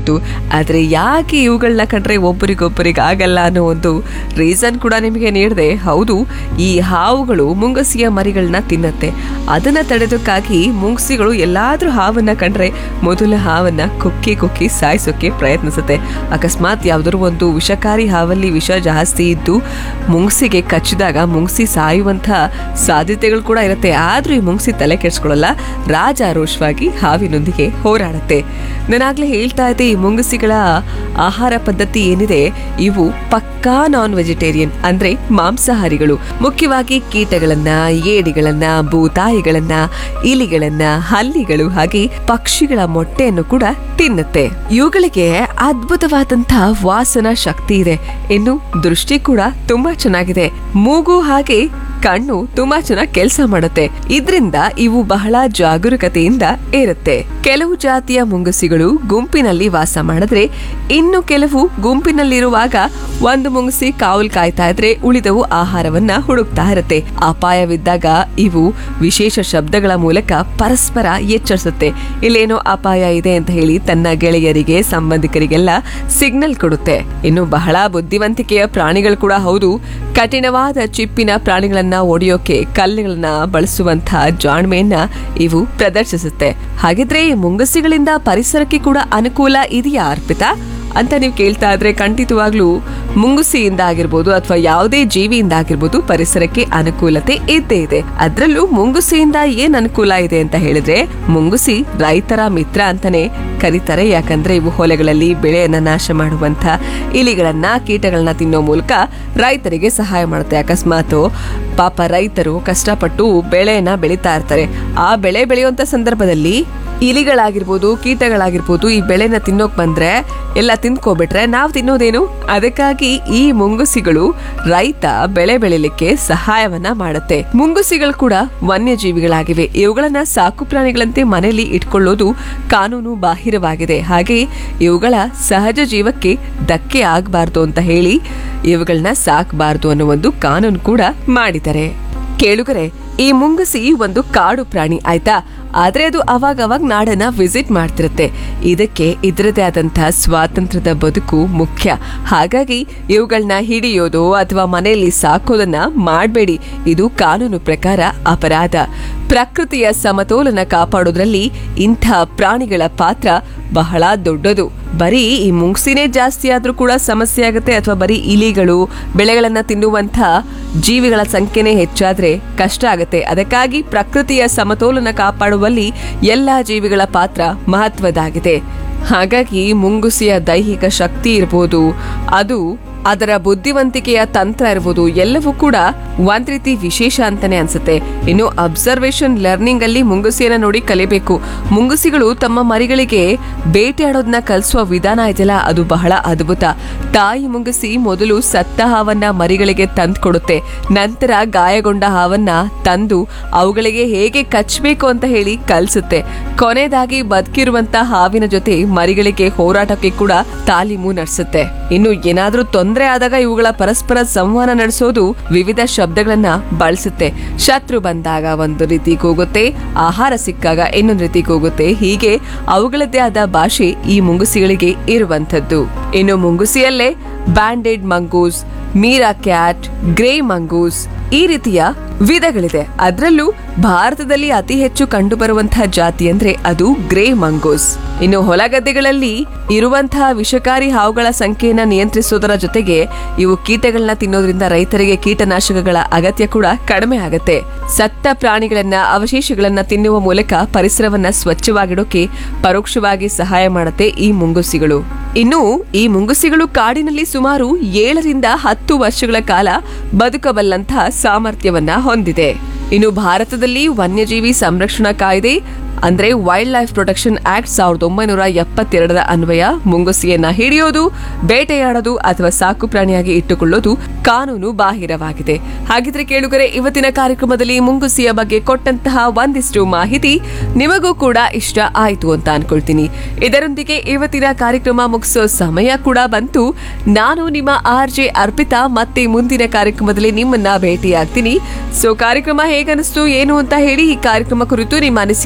ಗೊತ್ತು ಆದರೆ ಯಾಕೆ ಇವುಗಳನ್ನ ಕಂಡ್ರೆ ಒಬ್ಬರಿಗೊಬ್ಬರಿಗೆ ಆಗಲ್ಲ ಅನ್ನೋ ಒಂದು ರೀಸನ್ ಕೂಡ ನಿಮಗೆ ನೀಡಿದೆ ಹೌದು ಈ ಹಾವುಗಳು ಮುಂಗಸಿಯ ಮರಿಗಳನ್ನ ತಿನ್ನತ್ತೆ ಅದನ್ನ ತಡೆದಕ್ಕಾಗಿ ಮುಂಗಸಿಗಳು ಎಲ್ಲಾದ್ರೂ ಹಾವನ್ನ ಕಂಡ್ರೆ ಮೊದಲ ಹಾವನ್ನ ಕುಕ್ಕಿ ಕುಕ್ಕಿ ಸಾಯಿಸೋಕೆ ಪ್ರಯತ್ನಿಸುತ್ತೆ ಅಕಸ್ಮಾತ್ ಯಾವ್ದಾದ್ರು ಒಂದು ವಿಷಕಾರಿ ಹಾವಲ್ಲಿ ವಿಷ ಜಾಸ್ತಿ ಇದ್ದು ಮುಂಗ್ಸಿಗೆ ಕಚ್ಚಿದಾಗ ಮುಂಗ್ಸಿ ಸಾಯುವಂಥ ಸಾಧ್ಯತೆಗಳು ಕೂಡ ಇರುತ್ತೆ ಆದ್ರೂ ಈ ಮುಂಗ್ಸಿ ತಲೆ ಕೆಡಿಸ್ಕೊಳ್ಳಲ್ಲ ರಾಜಾರೋಷವಾಗಿ ಹಾವಿನೊಂದಿಗೆ ಹೋರಾಡುತ್ತೆ ನಾನಾಗ್ಲೇ ಹೇಳ್ತಾ ಇದ್ದೆ ಈ ಮುಂಗಸಿಗಳ ಆಹಾರ ಪದ್ಧತಿ ಏನಿದೆ ಇವು ಪಕ್ಕಾ ನಾನ್ ವೆಜಿಟೇರಿಯನ್ ಅಂದ್ರೆ ಮಾಂಸಾಹಾರಿಗಳು ಮುಖ್ಯವಾಗಿ ಕೀಟಗಳನ್ನ ಏಡಿಗಳನ್ನ ಭೂತಾಯಿಗಳನ್ನ ಇಲಿಗಳನ್ನ ಹಲ್ಲಿಗಳು ಹಾಗೆ ಪಕ್ಷಿಗಳ ಮೊಟ್ಟೆಯನ್ನು ಕೂಡ ತಿನ್ನುತ್ತೆ ಇವುಗಳಿಗೆ ಅದ್ಭುತವಾದಂತಹ ವಾಸನ ಶಕ್ತಿ ಇದೆ ಇನ್ನು ದೃಷ್ಟಿ ಕೂಡ ತುಂಬಾ ಚೆನ್ನಾಗಿದೆ ಮೂಗು ಹಾಗೆ ಕಣ್ಣು ತುಂಬಾ ಚೆನ್ನಾಗಿ ಕೆಲಸ ಮಾಡುತ್ತೆ ಇದ್ರಿಂದ ಇವು ಬಹಳ ಜಾಗರೂಕತೆಯಿಂದ ಇರುತ್ತೆ ಕೆಲವು ಜಾತಿಯ ಮುಂಗುಸಿಗಳು ಗುಂಪಿನಲ್ಲಿ ವಾಸ ಮಾಡಿದ್ರೆ ಇನ್ನು ಕೆಲವು ಗುಂಪಿನಲ್ಲಿರುವಾಗ ಒಂದು ಮುಂಗುಸಿ ಕಾವಲ್ ಕಾಯ್ತಾ ಇದ್ರೆ ಉಳಿದವು ಆಹಾರವನ್ನ ಹುಡುಕ್ತಾ ಇರುತ್ತೆ ಅಪಾಯವಿದ್ದಾಗ ಇವು ವಿಶೇಷ ಶಬ್ದಗಳ ಮೂಲಕ ಪರಸ್ಪರ ಎಚ್ಚರಿಸುತ್ತೆ ಇಲ್ಲೇನೋ ಅಪಾಯ ಇದೆ ಅಂತ ಹೇಳಿ ತನ್ನ ಗೆಳೆಯರಿಗೆ ಸಂಬಂಧಿಕರಿಗೆಲ್ಲ ಸಿಗ್ನಲ್ ಕೊಡುತ್ತೆ ಇನ್ನು ಬಹಳ ಬುದ್ಧಿವಂತಿಕೆಯ ಪ್ರಾಣಿಗಳು ಕೂಡ ಹೌದು ಕಠಿಣವಾದ ಚಿಪ್ಪಿನ ಪ್ರಾಣಿಗಳನ್ನ ಒಡೆಯೋಕೆ ಕಲ್ಲುಗಳನ್ನ ಬಳಸುವಂತಹ ಜಾಣ್ಮೆಯನ್ನ ಇವು ಪ್ರದರ್ಶಿಸುತ್ತೆ ಹಾಗಿದ್ರೆ ಈ ಮುಂಗಸಿಗಳಿಂದ ಪರಿಸರಕ್ಕೆ ಕೂಡ ಅನುಕೂಲ ಇದೆಯಾ ಅರ್ಪಿತಾ ಅಂತ ನೀವು ಕೇಳ್ತಾ ಇದ್ರೆ ಖಂಡಿತವಾಗ್ಲೂ ಮುಂಗುಸಿಯಿಂದ ಆಗಿರ್ಬೋದು ಅಥವಾ ಯಾವುದೇ ಜೀವಿಯಿಂದ ಆಗಿರ್ಬೋದು ಪರಿಸರಕ್ಕೆ ಅನುಕೂಲತೆ ಇದ್ದೇ ಇದೆ ಅದ್ರಲ್ಲೂ ಮುಂಗುಸಿಯಿಂದ ಏನ್ ಅನುಕೂಲ ಇದೆ ಅಂತ ಹೇಳಿದ್ರೆ ಮುಂಗುಸಿ ರೈತರ ಮಿತ್ರ ಅಂತಾನೆ ಕರೀತಾರೆ ಯಾಕಂದ್ರೆ ಇವು ಹೊಲೆಗಳಲ್ಲಿ ಬೆಳೆಯನ್ನ ನಾಶ ಮಾಡುವಂತ ಇಲಿಗಳನ್ನ ಕೀಟಗಳನ್ನ ತಿನ್ನೋ ಮೂಲಕ ರೈತರಿಗೆ ಸಹಾಯ ಮಾಡುತ್ತೆ ಅಕಸ್ಮಾತ್ ಪಾಪ ರೈತರು ಕಷ್ಟಪಟ್ಟು ಬೆಳೆಯನ್ನ ಬೆಳೀತಾ ಇರ್ತಾರೆ ಆ ಬೆಳೆ ಬೆಳೆಯುವಂತ ಸಂದರ್ಭದಲ್ಲಿ ಇಲಿಗಳಾಗಿರ್ಬೋದು ಕೀಟಗಳಾಗಿರ್ಬೋದು ಈ ಬೆಳೆನ ತಿನ್ನೋಕ್ ಬಂದ್ರೆ ಎಲ್ಲ ತಿಂದ್ಕೊಬಿಟ್ರೆ ನಾವು ತಿನ್ನೋದೇನು ಅದಕ್ಕಾಗಿ ಈ ಮುಂಗುಸಿಗಳು ರೈತ ಬೆಳೆ ಬೆಳಿಲಿಕ್ಕೆ ಸಹಾಯವನ್ನ ಮಾಡುತ್ತೆ ಮುಂಗುಸಿಗಳು ಕೂಡ ವನ್ಯಜೀವಿಗಳಾಗಿವೆ ಇವುಗಳನ್ನ ಸಾಕು ಪ್ರಾಣಿಗಳಂತೆ ಮನೆಯಲ್ಲಿ ಇಟ್ಕೊಳ್ಳೋದು ಕಾನೂನು ಬಾಹಿರವಾಗಿದೆ ಹಾಗೆ ಇವುಗಳ ಸಹಜ ಜೀವಕ್ಕೆ ಧಕ್ಕೆ ಆಗಬಾರ್ದು ಅಂತ ಹೇಳಿ ಇವುಗಳನ್ನ ಸಾಕಬಾರ್ದು ಅನ್ನೋ ಒಂದು ಕಾನೂನು ಕೂಡ ಮಾಡಿದ್ದಾರೆ ಕೇಳುಗರೆ ಈ ಮುಂಗಸಿ ಒಂದು ಕಾಡು ಪ್ರಾಣಿ ಆಯ್ತಾ ಆದ್ರೆ ಅದು ಅವಾಗ ಅವಾಗ ನಾಡನ್ನ ವಿಸಿಟ್ ಮಾಡ್ತಿರುತ್ತೆ ಇದಕ್ಕೆ ಇದರದೇ ಆದಂತಹ ಸ್ವಾತಂತ್ರ್ಯದ ಬದುಕು ಮುಖ್ಯ ಹಾಗಾಗಿ ಇವುಗಳನ್ನ ಹಿಡಿಯೋದು ಅಥವಾ ಮನೆಯಲ್ಲಿ ಸಾಕೋದನ್ನ ಮಾಡಬೇಡಿ ಇದು ಕಾನೂನು ಪ್ರಕಾರ ಅಪರಾಧ ಪ್ರಕೃತಿಯ ಸಮತೋಲನ ಕಾಪಾಡೋದ್ರಲ್ಲಿ ಇಂಥ ಪ್ರಾಣಿಗಳ ಪಾತ್ರ ಬಹಳ ದೊಡ್ಡದು ಬರೀ ಈ ಮುಂಗ್ಸಿನೇ ಜಾಸ್ತಿ ಆದ್ರೂ ಕೂಡ ಸಮಸ್ಯೆ ಆಗುತ್ತೆ ಅಥವಾ ಬರೀ ಇಲಿಗಳು ಬೆಳೆಗಳನ್ನ ತಿನ್ನುವಂಥ ಜೀವಿಗಳ ಸಂಖ್ಯೆನೇ ಹೆಚ್ಚಾದ್ರೆ ಕಷ್ಟ ಆಗುತ್ತೆ ಅದಕ್ಕಾಗಿ ಪ್ರಕೃತಿಯ ಸಮತೋಲನ ಕಾಪಾಡುವಲ್ಲಿ ಎಲ್ಲಾ ಜೀವಿಗಳ ಪಾತ್ರ ಮಹತ್ವದಾಗಿದೆ ಹಾಗಾಗಿ ಮುಂಗುಸಿಯ ದೈಹಿಕ ಶಕ್ತಿ ಇರ್ಬೋದು ಅದು ಅದರ ಬುದ್ಧಿವಂತಿಕೆಯ ತಂತ್ರ ಇರ್ಬೋದು ಎಲ್ಲವೂ ಕೂಡ ಒಂದ್ ರೀತಿ ವಿಶೇಷ ಅಂತಾನೆ ಅನ್ಸುತ್ತೆ ಇನ್ನು ಅಬ್ಸರ್ವೇಷನ್ ಲರ್ನಿಂಗ್ ಅಲ್ಲಿ ಮುಂಗುಸಿಯನ್ನ ನೋಡಿ ಕಲಿಬೇಕು ಮುಂಗುಸಿಗಳು ತಮ್ಮ ಮರಿಗಳಿಗೆ ಬೇಟೆಯಾಡೋದನ್ನ ಕಲಿಸುವ ವಿಧಾನ ಇದೆಯಲ್ಲ ಅದು ಬಹಳ ಅದ್ಭುತ ತಾಯಿ ಮುಂಗುಸಿ ಮೊದಲು ಸತ್ತ ಹಾವನ್ನ ಮರಿಗಳಿಗೆ ತಂದು ಕೊಡುತ್ತೆ ನಂತರ ಗಾಯಗೊಂಡ ಹಾವನ್ನ ತಂದು ಅವುಗಳಿಗೆ ಹೇಗೆ ಕಚ್ಚಬೇಕು ಅಂತ ಹೇಳಿ ಕಲಿಸುತ್ತೆ ಕೊನೆಯದಾಗಿ ಬದುಕಿರುವಂತ ಹಾವಿನ ಜೊತೆ ಮರಿಗಳಿಗೆ ಹೋರಾಟಕ್ಕೆ ಕೂಡ ತಾಲೀಮು ನಡೆಸುತ್ತೆ ಇನ್ನು ಏನಾದ್ರೂ ತೊಂದರೆ ಆದಾಗ ಇವುಗಳ ಪರಸ್ಪರ ಸಂವಹನ ನಡೆಸೋದು ವಿವಿಧ ಶಬ್ದಗಳನ್ನ ಬಳಸುತ್ತೆ ಶತ್ರು ಬಂದಾಗ ಒಂದು ರೀತಿ ಕೂಗುತ್ತೆ ಆಹಾರ ಸಿಕ್ಕಾಗ ಇನ್ನೊಂದು ರೀತಿ ಕೂಗುತ್ತೆ ಹೀಗೆ ಅವುಗಳದ್ದೇ ಆದ ಭಾಷೆ ಈ ಮುಂಗುಸಿಗಳಿಗೆ ಇರುವಂತದ್ದು ಇನ್ನು ಮುಂಗುಸಿಯಲ್ಲೇ banded mongoose meerkat grey mongoose ಈ ರೀತಿಯ ವಿಧಗಳಿದೆ ಅದರಲ್ಲೂ ಭಾರತದಲ್ಲಿ ಅತಿ ಹೆಚ್ಚು ಕಂಡುಬರುವಂತಹ ಜಾತಿ ಅಂದ್ರೆ ಅದು ಗ್ರೇ ಮಂಗೋಸ್ ಇನ್ನು ಹೊಲಗದ್ದೆಗಳಲ್ಲಿ ಇರುವಂತಹ ವಿಷಕಾರಿ ಹಾವುಗಳ ಸಂಖ್ಯೆಯನ್ನ ನಿಯಂತ್ರಿಸೋದರ ಜೊತೆಗೆ ಇವು ಕೀಟಗಳನ್ನ ತಿನ್ನೋದ್ರಿಂದ ರೈತರಿಗೆ ಕೀಟನಾಶಕಗಳ ಅಗತ್ಯ ಕೂಡ ಕಡಿಮೆ ಆಗುತ್ತೆ ಸತ್ತ ಪ್ರಾಣಿಗಳನ್ನ ಅವಶೇಷಗಳನ್ನ ತಿನ್ನುವ ಮೂಲಕ ಪರಿಸರವನ್ನ ಸ್ವಚ್ಛವಾಗಿಡೋಕೆ ಪರೋಕ್ಷವಾಗಿ ಸಹಾಯ ಮಾಡುತ್ತೆ ಈ ಮುಂಗುಸಿಗಳು ಇನ್ನು ಈ ಮುಂಗುಸಿಗಳು ಕಾಡಿನಲ್ಲಿ ಸುಮಾರು ಏಳರಿಂದ ಹತ್ತು ವರ್ಷಗಳ ಕಾಲ ಬದುಕಬಲ್ಲಂತಹ ಸಾಮರ್ಥ್ಯವನ್ನ ಹೊಂದಿದೆ ಇನ್ನು ಭಾರತದಲ್ಲಿ ವನ್ಯಜೀವಿ ಸಂರಕ್ಷಣಾ ಕಾಯ್ದೆ ಅಂದ್ರೆ ವೈಲ್ಡ್ ಲೈಫ್ ಪ್ರೊಟೆಕ್ಷನ್ ಆಕ್ಟ್ ಸಾವಿರದ ಒಂಬೈನೂರ ಎಪ್ಪತ್ತೆರಡರ ಅನ್ವಯ ಮುಂಗುಸಿಯನ್ನ ಹಿಡಿಯೋದು ಬೇಟೆಯಾಡೋದು ಅಥವಾ ಸಾಕು ಪ್ರಾಣಿಯಾಗಿ ಇಟ್ಟುಕೊಳ್ಳೋದು ಕಾನೂನು ಬಾಹಿರವಾಗಿದೆ ಹಾಗಿದ್ರೆ ಕೇಳುಗರೆ ಇವತ್ತಿನ ಕಾರ್ಯಕ್ರಮದಲ್ಲಿ ಮುಂಗುಸಿಯ ಬಗ್ಗೆ ಕೊಟ್ಟಂತಹ ಒಂದಿಷ್ಟು ಮಾಹಿತಿ ನಿಮಗೂ ಕೂಡ ಇಷ್ಟ ಆಯ್ತು ಅಂತ ಅನ್ಕೊಳ್ತೀನಿ ಇದರೊಂದಿಗೆ ಇವತ್ತಿನ ಕಾರ್ಯಕ್ರಮ ಮುಗಿಸೋ ಸಮಯ ಕೂಡ ಬಂತು ನಾನು ನಿಮ್ಮ ಆರ್ ಜೆ ಅರ್ಪಿತಾ ಮತ್ತೆ ಮುಂದಿನ ಕಾರ್ಯಕ್ರಮದಲ್ಲಿ ನಿಮ್ಮನ್ನ ಭೇಟಿಯಾಗ್ತೀನಿ ಸೊ ಕಾರ್ಯಕ್ರಮ ಹೇಗನಿಸ್ತು ಏನು ಅಂತ ಹೇಳಿ ಈ ಕಾರ್ಯಕ್ರಮ ಕುರಿತು ನಿಮ್ಮ ಅನಿಸಿಕೆ ಮತ್ತು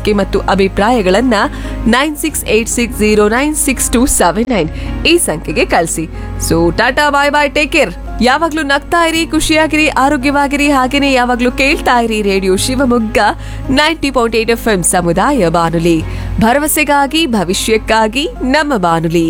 ಅಭಿಪ್ರಾಯಗಳನ್ನ nine six eight six zero nine six two seven nine ಈ ಸಂಖ್ಯೆಗೆ ಕಳಿಸಿ so tata bye bye take care ಯಾವಾಗ್ಲೂ ನಗ್ತಾ ಇರಿ ಖುಷಿಯಾಗಿರಿ ಆರೋಗ್ಯವಾಗಿರಿ ಹಾಗೇನೆ ಯಾವಾಗ್ಲೂ ಕೇಳ್ತಾ ಇರಿ radio Shivamogga ninety point eight F M ಸಮುದಾಯ ಬಾನುಲಿ ಭರವಸೆಗಾಗಿ ಭವಿಷ್ಯಕ್ಕಾಗಿ ನಮ್ಮ ಬಾನುಲಿ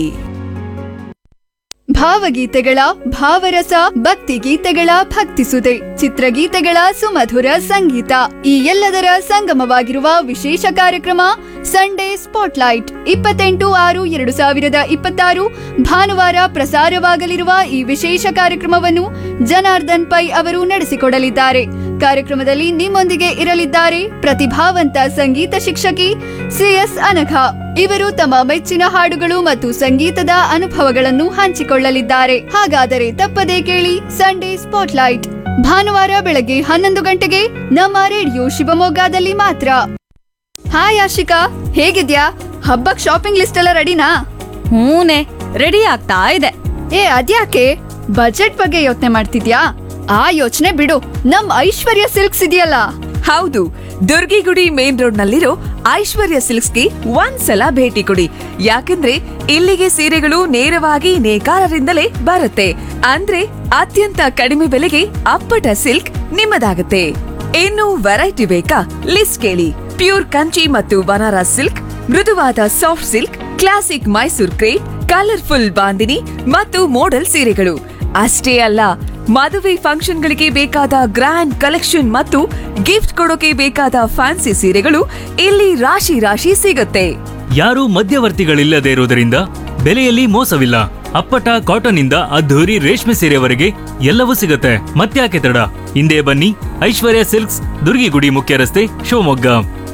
ಭಾವಗೀತೆಗಳ ಭಾವರಸ ಭಕ್ತಿ ಗೀತೆಗಳ ಭಕ್ತಿಸುದೆ ಚಿತ್ರಗೀತೆಗಳ ಸುಮಧುರ ಸಂಗೀತ ಈ ಎಲ್ಲದರ ಸಂಗಮವಾಗಿರುವ ವಿಶೇಷ ಕಾರ್ಯಕ್ರಮ ಸಂಡೇ ಸ್ಪಾಟ್ಲೈಟ್ ಇಪ್ಪತ್ತೆಂಟು ಆರು ಎರಡು ಸಾವಿರದ ಇಪ್ಪತ್ತಾರು ಭಾನುವಾರ ಪ್ರಸಾರವಾಗಲಿರುವ ಈ ವಿಶೇಷ ಕಾರ್ಯಕ್ರಮವನ್ನು ಜನಾರ್ದನ್ ಪೈ ಅವರು ನಡೆಸಿಕೊಡಲಿದ್ದಾರೆ ಕಾರ್ಯಕ್ರಮದಲ್ಲಿ ನಿಮ್ಮೊಂದಿಗೆ ಇರಲಿದ್ದಾರೆ ಪ್ರತಿಭಾವಂತ ಸಂಗೀತ ಶಿಕ್ಷಕಿ ಸಿಎಸ್ ಅನಘ ಇವರು ತಮ್ಮ ಮೆಚ್ಚಿನ ಹಾಡುಗಳು ಮತ್ತು ಸಂಗೀತದ ಅನುಭವಗಳನ್ನು ಹಂಚಿಕೊಳ್ಳಲಿದ್ದಾರೆ ಹಾಗಾದರೆ ತಪ್ಪದೇ ಕೇಳಿ ಸಂಡೇ ಸ್ಪಾಟ್ಲೈಟ್ ಭಾನುವಾರ ಬೆಳಗ್ಗೆ ಹನ್ನೊಂದು ಗಂಟೆಗೆ ನಮ್ಮ ರೇಡಿಯೋ ಶಿವಮೊಗ್ಗದಲ್ಲಿ ಮಾತ್ರ ಹಾಯ್ ಆಶಿಕಾ ಹೇಗಿದ್ಯಾ ಹಬ್ಬಕ್ ಶಾಪಿಂಗ್ ಲಿಸ್ಟ್ ಎಲ್ಲ ರೆಡಿನಾ ಹೂನೆ ರೆಡಿ ಆಗ್ತಾ ಇದೆ ಏ ಅದ್ಯಾಕೆ ಬಜೆಟ್ ಬಗ್ಗೆ ಯೋಚನೆ ಮಾಡ್ತಿದ್ಯಾ ಆ ಯೋಚನೆ ಬಿಡು ನಮ್ ಐಶ್ವರ್ಯ ಸಿಲ್ಕ್ಸ್ ಇದೆಯಲ್ಲ ಹೌದು ದುರ್ಗಿಗುಡಿ ಮೇನ್ ರೋಡ್ ನಲ್ಲಿರೋ ಐಶ್ವರ್ಯ ಸಿಲ್ಕ್ಸ್ಗೆ ಒಂದ್ಸಲ ಭೇಟಿ ಕೊಡಿ ಯಾಕಂದ್ರೆ ಇಲ್ಲಿಗೆ ಸೀರೆಗಳು ನೇರವಾಗಿ ನೇಕಾರರಿಂದಲೇ ಬರುತ್ತೆ ಅಂದ್ರೆ ಅತ್ಯಂತ ಕಡಿಮೆ ಬೆಲೆಗೆ ಅಪ್ಪಟ ಸಿಲ್ಕ್ ನಿಮ್ಮದಾಗುತ್ತೆ ಇನ್ನು ವೆರೈಟಿ ಬೇಕಾ ಲಿಸ್ಟ್ ಕೇಳಿ ಪ್ಯೂರ್ ಕಂಚಿ ಮತ್ತು ಬನಾರಸ್ ಸಿಲ್ಕ್ ಮೃದುವಾದ soft silk classic Mysore crepe colourful bandhini ಮತ್ತು ಮೋಡಲ್ ಸೀರೆಗಳು ಅಷ್ಟೇ ಅಲ್ಲ ಮದುವೆ ಫಂಕ್ಷನ್ಗಳಿಗೆ ಬೇಕಾದ ಗ್ರ್ಯಾಂಡ್ ಕಲೆಕ್ಷನ್ ಮತ್ತು ಗಿಫ್ಟ್ ಕೊಡೋಕೆ ಬೇಕಾದ ಫ್ಯಾನ್ಸಿ ಸೀರೆಗಳು ಇಲ್ಲಿ ರಾಶಿ ರಾಶಿ ಸಿಗುತ್ತೆ ಯಾರೂ ಮಧ್ಯವರ್ತಿಗಳಿಲ್ಲದೆ ಇರುವುದರಿಂದ ಬೆಲೆಯಲ್ಲಿ ಮೋಸವಿಲ್ಲ ಅಪ್ಪಟ ಕಾಟನ್ ಇಂದ ಅದ್ಧೂರಿ ರೇಷ್ಮೆ ಸೀರೆವರೆಗೆ ಎಲ್ಲವೂ ಸಿಗುತ್ತೆ ಮತ್ತ್ಯಾಕೆ ತಡ ಹಿಂದೆ ಬನ್ನಿ ಐಶ್ವರ್ಯ ಸಿಲ್ಕ್ಸ್ ದುರ್ಗಿಗುಡಿ ಮುಖ್ಯ ರಸ್ತೆ ಶಿವಮೊಗ್ಗ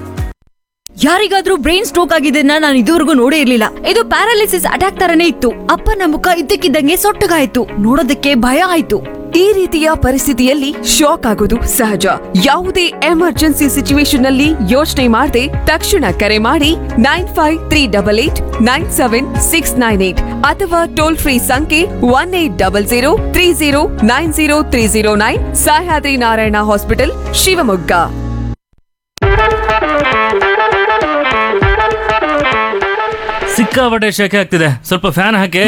ಯಾರಿಗಾದ್ರೂ ಬ್ರೈನ್ ಸ್ಟ್ರೋಕ್ ಆಗಿದ್ದನ್ನ ನಾನು ಇದುವರೆಗೂ ನೋಡೇ ಇರ್ಲಿಲ್ಲ ಇದು ಪ್ಯಾರಾಲಿಸಿಸ್ ಅಟ್ಯಾಕ್ ತರನೇ ಇತ್ತು ಅಪ್ಪನ ಮುಖ ಇದ್ದಕ್ಕಿದ್ದಂಗೆ ಸೊಟ್ಟಗಾಯ್ತು ನೋಡೋದಕ್ಕೆ ಭಯ ಆಯ್ತು ಈ ರೀತಿಯ ಪರಿಸ್ಥಿತಿಯಲ್ಲಿ ಶಾಕ್ ಆಗೋದು ಸಹಜ ಯಾವುದೇ ಎಮರ್ಜೆನ್ಸಿ ಸಿಚುವೇಶನ್ ನಲ್ಲಿ ಯೋಚನೆ ಮಾಡದೆ ತಕ್ಷಣ ಕರೆ ಮಾಡಿ nine five three double eight nine seven six nine eight ಅಥವಾ ಟೋಲ್ ಫ್ರೀ ಸಂಖ್ಯೆ one eight double zero three zero nine zero three zero nine Sahyadri Narayana hospital Shivamogga ಸಿಕ್ಕಾಪಟ್ಟೆ ಶೆಕೆ ಆಗ್ತಿದೆ ಸ್ವಲ್ಪ ಫ್ಯಾನ್ ಹಾಕಿ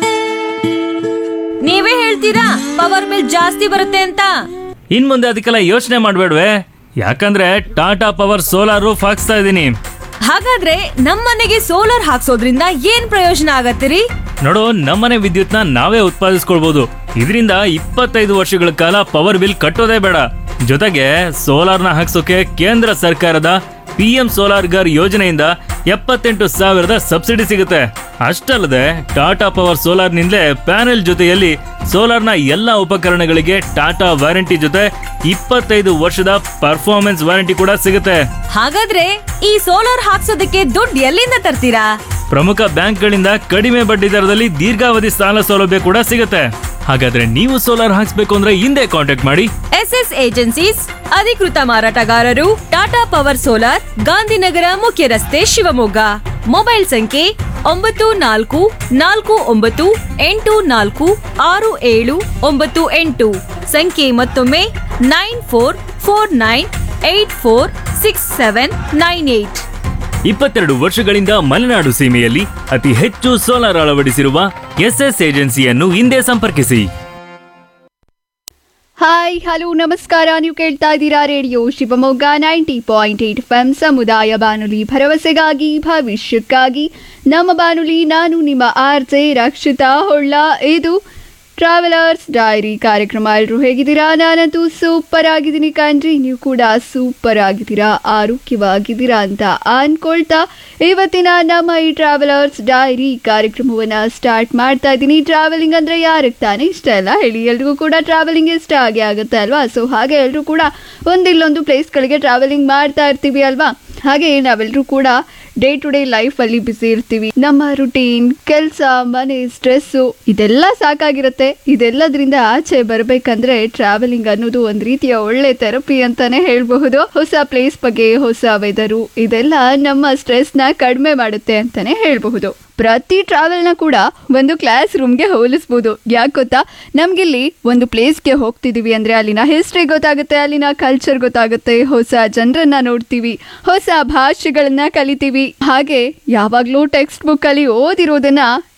ನೀವೇ ಹೇಳ್ತೀರಾ ಪವರ್ ಬಿಲ್ ಜಾಸ್ತಿ ಬರುತ್ತೆ ಅಂತ ಇನ್ ಮುಂದೆ ಅದಕ್ಕೆಲ್ಲ ಯೋಚನೆ ಮಾಡ್ಬೇಡ್ವೆ ಯಾಕಂದ್ರೆ ಟಾಟಾ ಪವರ್ ಸೋಲಾರ್ ರೂಫ್ ಹಾಕ್ಸ್ತಾ ಇದ್ದೀನಿ ಹಾಗಾದ್ರೆ ನಮ್ಮನೆಗೆ ಸೋಲಾರ್ ಹಾಕ್ಸೋದ್ರಿಂದ ಏನ್ ಪ್ರಯೋಜನ ಆಗತ್ತಿರಿ ನೋಡು ನಮ್ಮನೆ ವಿದ್ಯುತ್ನ ನಾವೇ ಉತ್ಪಾದಿಸ್ಕೊಳ್ಬಹುದು ಇದರಿಂದ ಇಪ್ಪತ್ತೈದು ವರ್ಷಗಳ ಕಾಲ ಪವರ್ ಬಿಲ್ ಕಟ್ಟೋದೇ ಬೇಡ ಜೊತೆಗೆ ಸೋಲಾರ್ನ ಹಾಕ್ಸೋಕೆ ಕೇಂದ್ರ ಸರ್ಕಾರದ ಪಿ ಎಂ ಸೋಲಾರ್ ಗರ್ ಯೋಜನೆಯಿಂದ ಎಪ್ಪತ್ತೆಂಟು ಸಾವಿರದ ಸಬ್ಸಿಡಿ ಸಿಗುತ್ತೆ ಅಷ್ಟಲ್ಲದೆ ಟಾಟಾ ಪವರ್ ಸೋಲಾರ್ನಿಂದಲೇ ಪ್ಯಾನೆಲ್ ಜೊತೆಯಲ್ಲಿ ಸೋಲಾರ್ನ ಎಲ್ಲ ಉಪಕರಣಗಳಿಗೆ ಟಾಟಾ ವಾರಂಟಿ ಜೊತೆ ಇಪ್ಪತ್ತೈದು ವರ್ಷದ ಪರ್ಫಾರ್ಮೆನ್ಸ್ ವಾರಂಟಿ ಕೂಡ ಸಿಗುತ್ತೆ ಹಾಗಾದ್ರೆ ಈ ಸೋಲಾರ್ ಹಾಕ್ಸೋದಕ್ಕೆ ದುಡ್ಡು ಎಲ್ಲಿಂದ ತರ್ತೀರಾ ಪ್ರಮುಖ ಬ್ಯಾಂಕ್ಗಳಿಂದ ಕಡಿಮೆ ಬಡ್ಡಿ ದರದಲ್ಲಿ ದೀರ್ಘಾವಧಿ ಸಾಲ ಸೌಲಭ್ಯ ಕೂಡ ಸಿಗುತ್ತೆ ಹಾಗಾದ್ರೆ ನೀವು ಸೋಲಾರ್ ಹಾಕ್ಸ್ಬೇಕು ಅಂದ್ರೆ ಹಿಂದೆ ಕಾಂಟ್ಯಾಕ್ಟ್ ಮಾಡಿ ಎಸ್ ಎಸ್ ಏಜೆನ್ಸೀಸ್ ಅಧಿಕೃತ ಮಾರಾಟಗಾರರು ಟಾಟಾ ಪವರ್ ಸೋಲಾರ್ ಗಾಂಧಿನಗರ ಮುಖ್ಯ ರಸ್ತೆ ಶಿವಮೊಗ್ಗ ಮೊಬೈಲ್ ಸಂಖ್ಯೆ ಒಂಬತ್ತು ನಾಲ್ಕು ನಾಲ್ಕು ಒಂಬತ್ತು ಎಂಟು ನಾಲ್ಕು ಆರು ಏಳು ಒಂಬತ್ತು ಎಂಟು ಸಂಖ್ಯೆ ಮತ್ತೊಮ್ಮೆ nine four four nine eight four six seven nine eight ಇಪ್ಪತ್ತೆರಡು ವರ್ಷಗಳಿಂದ ಮಲೆನಾಡು ಸೀಮೆಯಲ್ಲಿ ಅತಿ ಹೆಚ್ಚು ಸೋಲಾರ್ ಅಳವಡಿಸಿರುವ ಎಸ್ಎಸ್ ಏಜೆನ್ಸಿಯನ್ನು ಹಿಂದೆ ಸಂಪರ್ಕಿಸಿ ಹಾಯ್ ಹಲೋ ನಮಸ್ಕಾರ ನೀವು ಕೇಳ್ತಾ ಇದ್ದೀರಾ radio Shivamogga ninety point eight F ಸಮುದಾಯ ಬಾನುಲಿ ಭರವಸೆಗಾಗಿ ಭವಿಷ್ಯಕ್ಕಾಗಿ ನಮ್ಮ ಬಾನುಲಿ ನಾನು ನಿಮ್ಮ ಆರ್ ಜೆ ರಕ್ಷಿತಾ ಹೊಳ್ಳ ಇದು ಟ್ರಾವೆಲರ್ಸ್ ಡೈರಿ ಕಾರ್ಯಕ್ರಮ ಎಲ್ಲರೂ ಹೇಗಿದ್ದೀರಾ ನಾನಂತೂ ಸೂಪರ್ ಆಗಿದ್ದೀನಿ ಕಣ್ರಿ ನೀವು ಕೂಡ ಸೂಪರ್ ಆಗಿದ್ದೀರಾ ಆರೋಗ್ಯವಾಗಿದ್ದೀರಾ ಅಂತ ಅನ್ಕೊಳ್ತಾ ಇವತ್ತಿನ ನಮ್ಮ ಈ ಟ್ರಾವೆಲರ್ಸ್ ಡೈರಿ ಕಾರ್ಯಕ್ರಮವನ್ನು ಸ್ಟಾರ್ಟ್ ಮಾಡ್ತಾ ಇದ್ದೀನಿ ಟ್ರಾವೆಲಿಂಗ್ ಅಂದರೆ ಯಾರಿಗೆ ತಾನೇ ಇಷ್ಟ ಇಲ್ಲ ಹೇಳಿ ಎಲ್ರಿಗೂ ಕೂಡ ಟ್ರಾವೆಲಿಂಗ್ ಇಷ್ಟ ಆಗೇ ಆಗುತ್ತೆ ಅಲ್ವಾ ಸೊ ಹಾಗೆ ಎಲ್ಲರೂ ಕೂಡ ಒಂದಿಲ್ಲೊಂದು ಪ್ಲೇಸ್ಗಳಿಗೆ ಟ್ರಾವೆಲಿಂಗ್ ಮಾಡ್ತಾ ಇರ್ತೀವಿ ಅಲ್ವಾ ಹಾಗೆ ನಾವೆಲ್ಲರೂ ಕೂಡ ಡೇ ಟು ಡೇ ಲೈಫಲ್ಲಿ ಬ್ಯುಸಿ ಇರ್ತೀವಿ ನಮ್ಮ ರುಟೀನ್ ಕೆಲಸ ಮನೆ ಸ್ಟ್ರೆಸ್ಸು ಇದೆಲ್ಲ ಸಾಕಾಗಿರುತ್ತೆ ಇದೆಲ್ಲದ್ರಿಂದ ಆಚೆ ಬರಬೇಕಂದ್ರೆ ಟ್ರಾವೆಲಿಂಗ್ ಅನ್ನೋದು ಒಂದು ರೀತಿಯ ಒಳ್ಳೆ ಥೆರಪಿ ಅಂತಾನೆ ಹೇಳಬಹುದು ಹೊಸ ಪ್ಲೇಸ್ ಬಗ್ಗೆ ಹೊಸ ವೆದರು ಇದೆಲ್ಲ ನಮ್ಮ ಸ್ಟ್ರೆಸ್ನ ಕಡಿಮೆ ಮಾಡುತ್ತೆ ಅಂತಾನೆ ಹೇಳಬಹುದು ಪ್ರತಿ ಟ್ರಾವೆಲ್ನ ಕೂಡ ಒಂದು ಕ್ಲಾಸ್ ರೂಮ್ಗೆ ಹೋಲಿಸ್ಬೋದು ಯಾಕೆ ಗೊತ್ತಾ ನಮ್ಗಿಲ್ಲಿ ಒಂದು ಪ್ಲೇಸ್ಗೆ ಹೋಗ್ತಿದೀವಿ ಅಂದ್ರೆ ಅಲ್ಲಿನ ಹಿಸ್ಟ್ರಿ ಗೊತ್ತಾಗುತ್ತೆ ಅಲ್ಲಿನ ಕಲ್ಚರ್ ಗೊತ್ತಾಗುತ್ತೆ ಹೊಸ ಜನರನ್ನ ನೋಡ್ತೀವಿ ಹೊಸ ಭಾಷೆಗಳನ್ನ ಕಲಿತೀವಿ ಹಾಗೆ ಯಾವಾಗ್ಲೂ ಟೆಕ್ಸ್ಟ್ ಬುಕ್ ಅಲ್ಲಿ ಓದಿರೋದನ್ನ